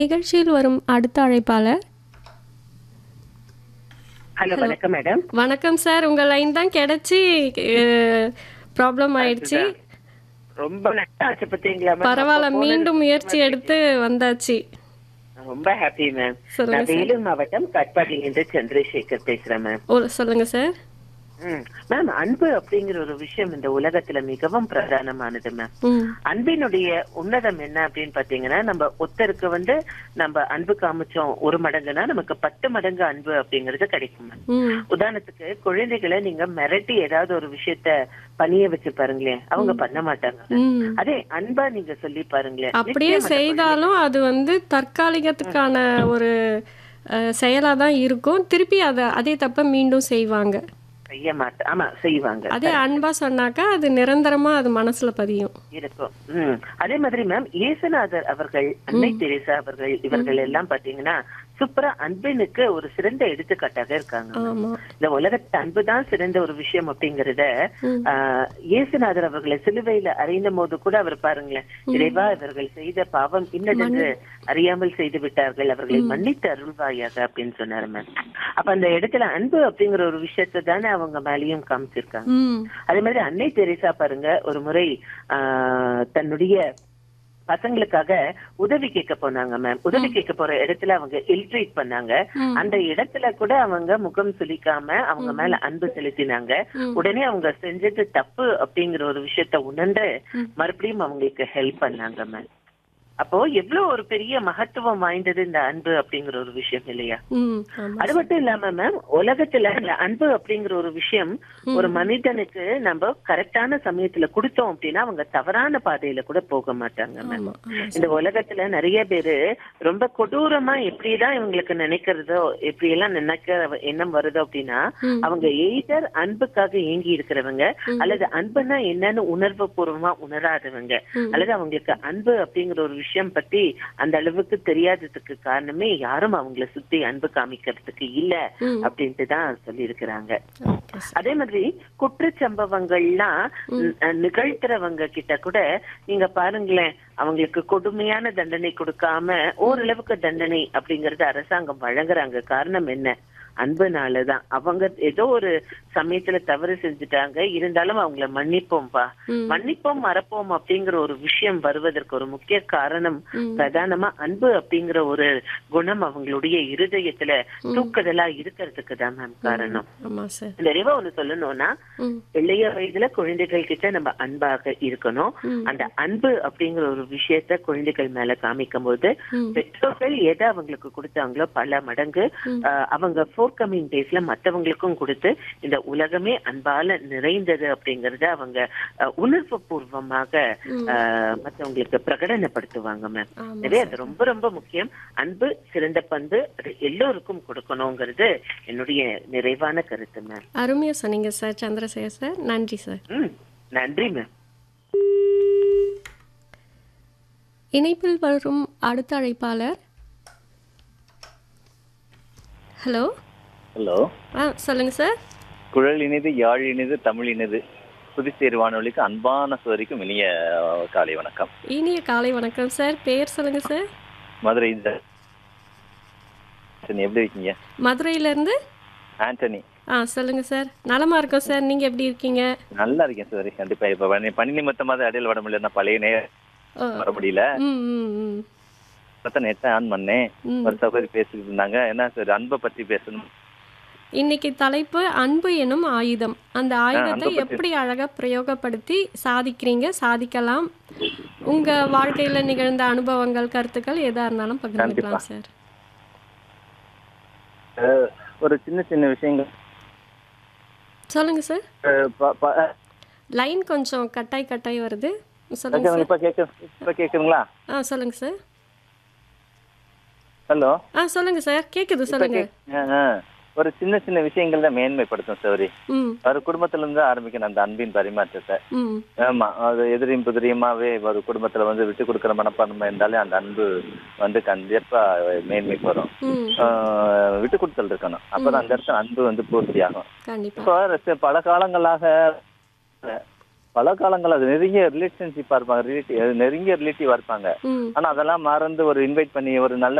நிகழ்ச்சியில் வரும் அடுத்த அழைப்பாளர் ஹலோ வணக்கம் மேடம் வணக்கம் சார் உங்க லைன் தான் கிடைச்சி ப்ராப்ளம் ஆயிடுச்சு ரொம்ப நட்டாச்சு பார்த்தீங்களா ma'am? பரவாயில்ல அப்ப phone மீண்டும் எடுத்து முயற்சி எடுத்து வந்தாச்சு ரொம்ப ஹாப்பி மேம் சொல்லுங்க நான் வேலூர் மாவட்டம் கட்பாடியிலிருந்து சந்திரசேகர் பேசுறேன் மேம் ஓ சொல்லுங்க சார் ம். மேம் அன்பு அப்படிங்கிற ஒரு விஷயம் இந்த உலகத்துல மிகவும் பிரதானமானது மேம் ம் அன்பினுடைய உன்னதம் என்ன அப்படின்னு பாத்தீங்கன்னா நம்ம ஒருத்தருக்கு வந்து நம்ம அன்பு காமிச்சோம் ஒரு மடங்குனா நமக்கு பத்து மடங்கு அன்பு அப்படிங்கிறது கிடைக்கும் மேம் ம் உதாரணத்துக்கு குழந்தைகளை நீங்க மிரட்டி ஏதாவது ஒரு விஷயத்த பணிய வச்சு பாருங்களேன் அவங்க பண்ண மாட்டாங்க ம் அதே அன்பா நீங்க சொல்லி பாருங்களேன் அப்படியே நிச்சயம் அந்த செய்தாலும் அது வந்து தற்காலிகத்துக்கான ஒரு செயலாக தான் இருக்கும் திருப்பி அதை அதே தப்ப மீண்டும் செய்வாங்க குழந்தை செய்ய மாட்டேன் ஆமா செய்வாங்க அதே அன்பா சொன்னாக்கா அது நிரந்தரமா அது மனசுல பதியும் இருக்கும் ம். அதே மாதிரி மேம் இயேசுநாதர் அவர்கள் அன்னை தெரேசா அவர்கள் இவர்கள் எல்லாம் பாத்தீங்கன்னா சூப்பரா அன்பினுக்கு ஒரு சிறந்த எடுத்துக்காட்டாக இருக்காங்க ஆமா இந்த உலகத்து அன்பு தான் சிறந்த ஒரு விஷயம் அப்படிங்கறத ம். ஆஹ், இயேசுநாதர் அவர்களை சிலுவையில அறிந்த போது கூட அவர் பாருங்களேன் இறைவா இவர்கள் செய்த பாவம் இன்னதென்று அறியாமல் செய்து விட்டார்கள் அவர்களை மன்னித்து அருள்வாயாக அப்படின்னு சொன்னாரு மேம் அப்ப அந்த இடத்துல அன்பு அப்படிங்கிற ஒரு விஷயத்தை தானே அவங்க மேலயும் காமிச்சிருக்காங்க ம் அதே மாதிரி அன்னை தெரேசா பாருங்க ஒரு முறை ஆஹ், தன்னுடைய பசங்களுக்காக உதவி கேட்க போனாங்க மேம் உதவி கேட்க போற இடத்துல அவங்க இல்ட்ரீட் பண்ணாங்க ம். அந்த இடத்துல கூட அவங்க முகம் சுளிக்காம அவங்க மேல அன்பு செலுத்தினாங்க ம். உடனே அவங்க செஞ்சது தப்பு அப்படிங்கிற ஒரு விஷயத்த உணர்ந்து மறுபடியும் அவங்களுக்கு ஹெல்ப் பண்ணாங்க மேம் அப்போ எவ்வளவு ஒரு பெரிய மகத்துவம் வாய்ந்தது இந்த அன்பு அப்படிங்கிற ஒரு விஷயம் இல்லையா ம் ஆமா அது மட்டும் இல்லாம மேம் உலகத்துல இந்த அன்பு அப்படிங்கிற ஒரு விஷயம் ஒரு மனிதனுக்கு நம்ம கரெக்டான சமயத்துல கொடுத்தோம் அப்படின்னா அவங்க தவறான பாதையில கூட போக மாட்டாங்க மேம் ஆமா ஆமா இந்த உலகத்துல நிறைய பேரு ரொம்ப கொடூரமா எப்படிதான் இவங்களுக்கு நினைக்கிறதோ எப்படி எல்லாம் நினைக்கிற எண்ணம் வருதோ அப்படின்னா ம். அவங்க எய்தர் அன்புக்காக ஏங்கி இருக்கிறவங்க அல்லது அன்புனா என்னன்னு உணர்வு பூர்வமா உணராதவங்க அல்லது அவங்களுக்கு அன்பு அப்படிங்கிற ஒரு விஷயம் பத்தி அந்த அளவுக்கு தெரியாததுக்கு காரணமே யாரும் அவங்கள சுத்தி அன்பு காமிக்கிறதுக்கு இல்ல ம். அப்படின்ட்டு தான் சொல்லி இருக்கிறாங்க ஓகே சார் அதே மாதிரி குற்றச்சம்பவங்கள்லாம் ந- நிகழ்த்துறவங்க கிட்ட கூட நீங்க பாருங்களேன் அவங்களுக்கு கொடுமையான தண்டனை கொடுக்காம ஓரளவுக்கு தண்டனை அப்படிங்கறது அரசாங்கம் வழங்குறாங்க காரணம் என்ன அன்புனாலதான் அவங்க ஏதோ ஒரு சமயத்துல தவறு செஞ்சுட்டாங்க இருந்தாலும் அவங்கள மன்னிப்போம்பா ம். மன்னிப்போம் மறப்போம் அப்படிங்கிற ஒரு விஷயம் வருவதற்கு ஒரு முக்கிய காரணம் ம். பிரதானமா அன்பு அப்படிங்கிற ஒரு குணம் அவங்களுடைய இருதயத்துல தூக்குதலா இருக்கிறதுக்கு தான் மேம் காரணம் ஆமா சார் நிறைவா ஒண்ணு சொல்லணும்னா ம் இளைய வயதுல குழந்தைகள் கிட்ட நம்ம அன்பாக இருக்கணும் ம். அந்த அன்பு அப்படிங்கிற ஒரு விஷயத்த குழந்தைகள் மேல காமிக்கும் போது ம். பெற்றோர்கள் எதை அவங்களுக்கு கொடுத்தாங்களோ பல மடங்கு ம். ஆஹ், அவங்க ஃபோர் கமிங் டேஸ்ல மத்தவங்களுக்கும் கொடுத்து இந்த உலகமே அன்பால நிறைந்தது அப்படிங்கறத அவங்க ஆஹ், உணர்வு பூர்வமாக ஆஹ், மத்தவங்களுக்கு பிரகடனப்படுத்துவாங்க மேம் ஆமா எனவே அது ரொம்ப ரொம்ப முக்கியம் அன்பு சிறந்த பண்பு அது எல்லோருக்கும் கொடுக்கணுங்கிறது என்னுடைய நிறைவான கருத்து மேம் அருமையா சொன்னீங்க சார் சந்திரசேகர் சார் நன்றி சார் ம் நன்றி மேம் இணைப்பில் வரும் அடுத்த அழைப்பாளர் ஹலோ ஹலோ ஆ சொல்லுங்க சார் குழல் இனிது யாழ் இனிது தமிழ் இனிது புதுச்சேரி வானொலிக்கு அன்பான சோரிக்கும் இனிய அஹ், காலை வணக்கம் இனிய காலை வணக்கம் சார் பேர் சொல்லுங்க சார் மதுரை இந்த ஆண்டனி எப்படி இருக்கீங்க மதுரையிலேருந்து ஆண்டனி ஆ சொல்லுங்க சார் நலமா இருக்கோம் சார் நீங்க எப்படி இருக்கீங்க நல்லா இருக்கேன் சார் கண்டிப்பா இப்ப பணி- பணி நிமித்தமாக அடையல் வர முடியல பழைய நேரம் ஓ, வர முடியல ம் ம் ம் பார்த்தா நெட்டை ஆன் பண்ணேன் ம். ஒரு சகோதரி பேசிட்டு இருந்தாங்க என்ன சார் அன்பை பத்தி பேசணும் இன்னைக்கு தலைப்பு அன்பு எனும் ஆயுதம் அந்த ஆயுதத்தை அன்பை பத்தி- எப்படி அழகா பிரயோகப்படுத்தி சாதிக்கிறீங்க சாதிக்கலாம் உங்க வாழ்க்கையில நிகழ்ந்த அனுபவங்கள் கருத்துக்கள் எதா இருந்தாலும் பகிர்ந்துக்கலாம் சார் அஹ், ஒரு சின்ன சின்ன விஷயங்கள் சொல்லுங்க சார் அஹ், ப- ப- லைன் கொஞ்சம் கட்டாய் கட்டாய் வருது சொல்லுங்க சார் இப்ப கேட்க இப்ப கேக்குதுங்களா ஆ சொல்லுங்க சார் ஹலோ ஆ சொல்லுங்க சார் கேக்குது இப்ப சொல்லுங்க கேக்- அஹ், அஹ். ஒரு சின்ன சின்ன விஷயங்கள் தான் மேன்மைப்படுத்தும் சௌரி ம் ஒரு குடும்பத்துல இருந்து ஆரம்பிக்கணும் அந்த அன்பின் பரிமாற்றத்தை ம் ஆமா அது எதிரியும் புதிரியுமாவே ஒரு குடும்பத்துல வந்து விட்டு கொடுக்குற மனப்பான்மை இருந்தாலே அந்த அன்பு வந்து கண்டிப்பா மேன்மைக்கு வரும் ம் ஆஹ் விட்டு கொடுத்தல் இருக்கணும் அப்பதான் அந்த இடத்துல அன்பு வந்து பூர்த்தியாகும் கண்டிப்பா இப்போ சி- பல காலங்களாக பல காலங்கள் அது நெருங்கிய ரிலேஷன்ஷிப்பா இருப்பாங்க ரிலேட்டிவ் நெருங்கிய ரிலேட்டிவா இருப்பாங்க ம் ஆனா அதெல்லாம் மறந்து ஒரு இன்வைட் பண்ணி ஒரு நல்ல